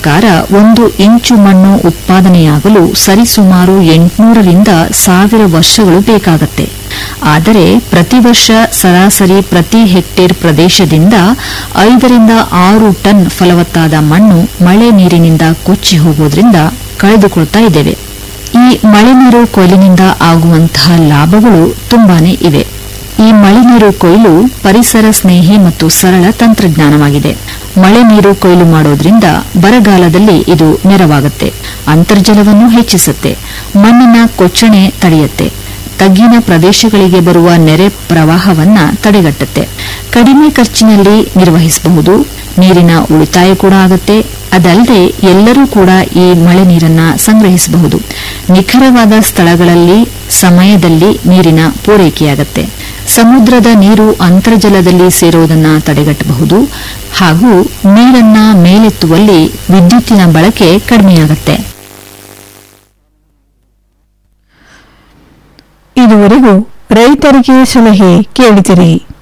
ಪ್ರಕಾರ ಒಂದು ಇಂಚು ಮಣ್ಣು ಉತ್ಪಾದನೆಯಾಗಲು ಸರಿಸುಮಾರು ಎಂಟುನೂರರಿಂದ ಸಾವಿರ ವರ್ಷಗಳು ಬೇಕಾಗತ್ತೆ ಆದರೆ ಪ್ರತಿ ವರ್ಷ ಸರಾಸರಿ ಪ್ರತಿ ಹೆಕ್ಟೇರ್ ಪ್ರದೇಶದಿಂದ ಐದರಿಂದ ಆರು ಟನ್ ಫಲವತ್ತಾದ ಮಣ್ಣು ಮಳೆ ನೀರಿನಿಂದ ಕೊಚ್ಚಿ ಹೋಗುವುದರಿಂದ ಕಳೆದುಕೊಳ್ತಾ ಇದ್ದೇವೆ ಈ ಮಳೆ ನೀರು ಕೊಯ್ಲಿನಿಂದ ಆಗುವಂತಹ ಲಾಭಗಳು ತುಂಬಾನೇ ಇವೆ ಈ ಮಳೆ ನೀರು ಕೊಯ್ಲು ಪರಿಸರ ಸ್ನೇಹಿ ಮತ್ತು ಸರಳ ತಂತ್ರಜ್ಞಾನವಾಗಿದೆ ಮಳೆ ನೀರು ಕೊಯ್ಲು ಮಾಡೋದ್ರಿಂದ ಬರಗಾಲದಲ್ಲಿ ಇದು ನೆರವಾಗುತ್ತೆ ಅಂತರ್ಜಲವನ್ನು ಹೆಚ್ಚಿಸುತ್ತೆ ಮಣ್ಣಿನ ಕೊಚ್ಚಣೆ ತಡೆಯುತ್ತೆ ತಗ್ಗಿನ ಪ್ರದೇಶಗಳಿಗೆ ಬರುವ ನೆರೆ ಪ್ರವಾಹವನ್ನ ತಡೆಗಟ್ಟುತ್ತೆ ಕಡಿಮೆ ಖರ್ಚಿನಲ್ಲಿ ನಿರ್ವಹಿಸಬಹುದು ನೀರಿನ ಉಳಿತಾಯ ಕೂಡ ಆಗುತ್ತೆ ಅದಲ್ಲದೆ ಎಲ್ಲರೂ ಕೂಡ ಈ ಮಳೆ ನೀರನ್ನ ಸಂಗ್ರಹಿಸಬಹುದು ನಿಖರವಾದ ಸ್ಥಳಗಳಲ್ಲಿ ಸಮಯದಲ್ಲಿ ನೀರಿನ ಪೂರೈಕೆಯಾಗತ್ತೆ ಸಮುದ್ರದ ನೀರು ಅಂತರ್ಜಲದಲ್ಲಿ ಸೇರುವುದನ್ನು ತಡೆಗಟ್ಟಬಹುದು ಹಾಗೂ ನೀರನ್ನ ಮೇಲೆತ್ತುವಲ್ಲಿ ವಿದ್ಯುತ್ತಿನ ಬಳಕೆ ಕಡಿಮೆಯಾಗುತ್ತೆ ಇದುವರೆಗೂ ರೈತರಿಗೆ ಸಲಹೆ ಕೇಳಿದಿರಿ